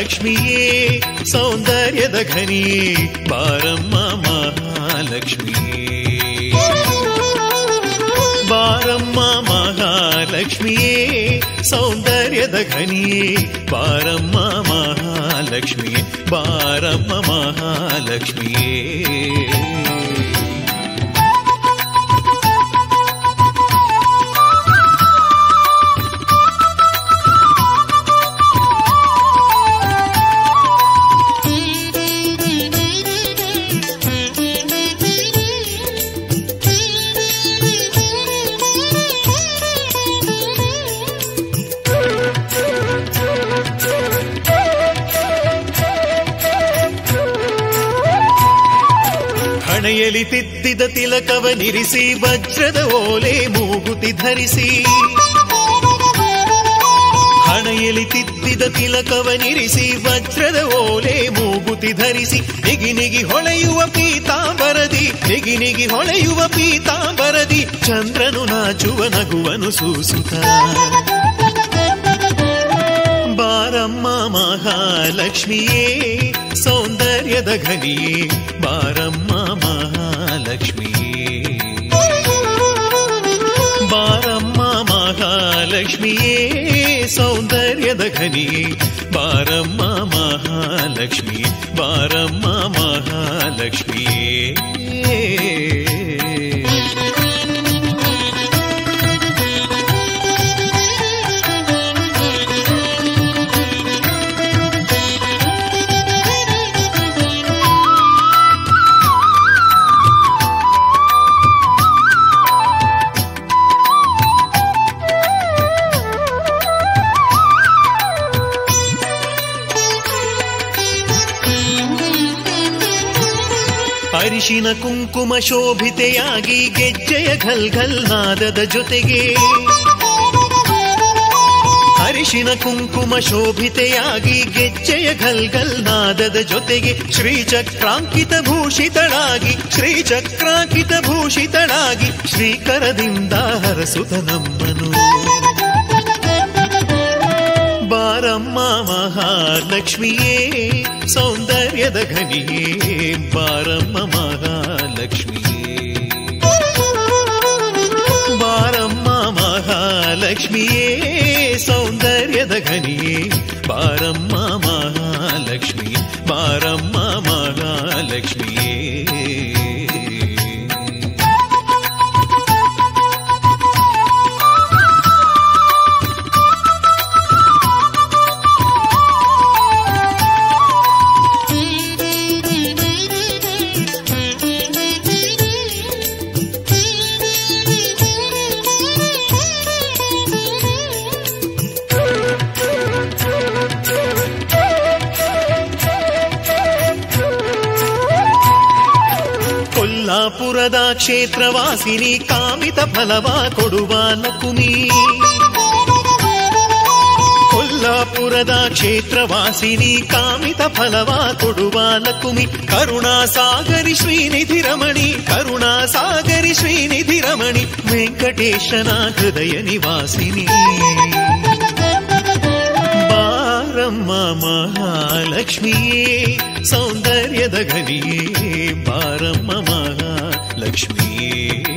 ಮಹಾಲಕ್ಷ್ಮಿಯೇ ಸೌಂದರ್ಯದ ಘನಿಯೇ ಬಾರಮ್ಮ ಮಹಾಲಕ್ಷ್ಮಿಯೇ ಬಾರಮ್ಮ ಮಹಾಲಕ್ಷ್ಮಿಯೇ ಸೌಂದರ್ಯದ ಘನಿಯೇ ಬಾರಮ್ಮ ಮಹಾಲಕ್ಷ್ಮಿಯೇ ಬಾರಮ್ಮ ಮಹಾಲಕ್ಷ್ಮಿಯೇ ಹಣೆಯಲಿ ತಿದ್ದಿದ ತಿಲಕವನಿರಿಸಿ ವಜ್ರದ ಓಲೆ ಮೂಗುತಿ ಧರಿಸಿ ಹಣೆಯಲಿ ತಿದ್ದಿದ ತಿಲಕವನಿರಿಸಿ ವಜ್ರದ ಓಲೆ ಮೂಗುತಿ ಧರಿಸಿ ನಿಗಿ ನಿಗಿ ಹೊಳೆಯುವ ಪೀತಾಂಬರದಿ ನಿಗಿ ನಿಗಿ ಹೊಳೆಯುವ ಪೀತಾಂಬರದಿ ಚಂದ್ರನು ನಾಚುವ ನಗುವನು ಸೂಸುತ್ತ ಬಾರಮ್ಮ ಮಹಾಲಕ್ಷ್ಮಿಯೇ ಸೌಂದರ್ಯದ ಘನಿಯೇ ಬಾರಮ್ಮ ಮಹಾಲಕ್ಷ್ಮಿಯೇ ಬಾರಮ್ಮ ಮಹಾಲಕ್ಷ್ಮಿಯೇ ಸೌಂದರ್ಯದ ಘನಿಯೇ ಬಾರಮ್ಮ ಮಹಾಲಕ್ಷ್ಮಿ ಬಾರಮ್ಮ ಮಹಾಲಕ್ಷ್ಮಿಯೇ ಅರಿಶಿನ ಕುಂಕುಮ ಶೋಭಿತೆಯಾಗಿ ಗೆಜ್ಜೆಯ ಘಲ್ ಘಲ್ ನಾದದ ಜೊತೆಗೆ ಅರಿಶಿನ ಕುಂಕುಮ ಶೋಭಿತೆಯಾಗಿ ಗೆಜ್ಜೆಯ ಘಲ್ ಘಲ್ ನಾದದ ಜೊತೆಗೆ ಶ್ರೀಚಕ್ರಾಂಕಿತ ಭೂಷಿತಳಾಗಿ ಶ್ರೀಚಕ್ರಾಂಕಿತ ಭೂಷಿತಳಾಗಿ ಶ್ರೀಕರದಿಂದ ಹರಸುತ ನಮ್ಮನು ಬಾರಮ್ಮ ಮಹಾಲಕ್ಷ್ಮಿಯೇ ಸೌಂದರ್ಯದ ಘನಿಯೇ ಬಾರಮ್ಮ ಮಹಾಲಕ್ಷ್ಮಿಯೇ ಬಾರಮ್ಮ ಮಹಾಲಕ್ಷ್ಮಿಯೇ ಸೌಂದರ್ಯದ ಘನಿಯೇ ಬಾರಮ್ಮ ಮಹಾಲಕ್ಷ್ಮಿ ಬಾರಮ್ಮ ಮಹಾಲಕ್ಷ್ಮಿಯೇ ಕೊಲ್ಲಾಪುರದ ಕ್ಷೇತ್ರವಾಸಿನಿ ಕಾಮಿತ ಫಲವ ಕೊಡುವ ಲಕುಮಿ ಕೊಲ್ಲಾಪುರದ ಕ್ಷೇತ್ರವಾಸಿನಿ ಕಾಮಿತ ಫಲವ ಕೊಡುವ ಲಕುಮಿ ಕರುಣಾ ಸಾಗರಿ ಶ್ರೀನಿಧಿ ರಮಣಿ ಕರುಣಾ ಸಾಗರಿ ಶ್ರೀನಿಧಿ ರಮಣಿ ವೆಂಕಟೇಶನ ಹೃದಯ ನಿವಾಸಿನಿ ಬಾರಮ್ಮ ಮಹಾಲಕ್ಷ್ಮಿಯೇ ಸೌಂದರ್ಯದ ಘನಿಯೇ ಬಾರಮ್ಮ ಮಹಾಲಕ್ಷ್ಮಿಯೇ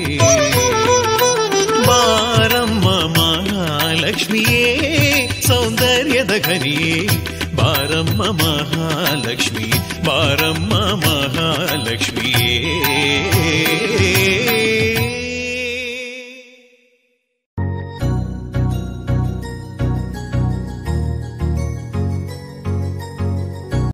ಬಾರಮ್ಮ ಮಹಾಲಕ್ಷ್ಮಿಯೇ ಸೌಂದರ್ಯದ ಘನಿಯೇ ಬಾರಮ್ಮ ಮಹಾಲಕ್ಷ್ಮಿ ಬಾರಮ್ಮ ಮಹಾಲಕ್ಷ್ಮಿಯೇ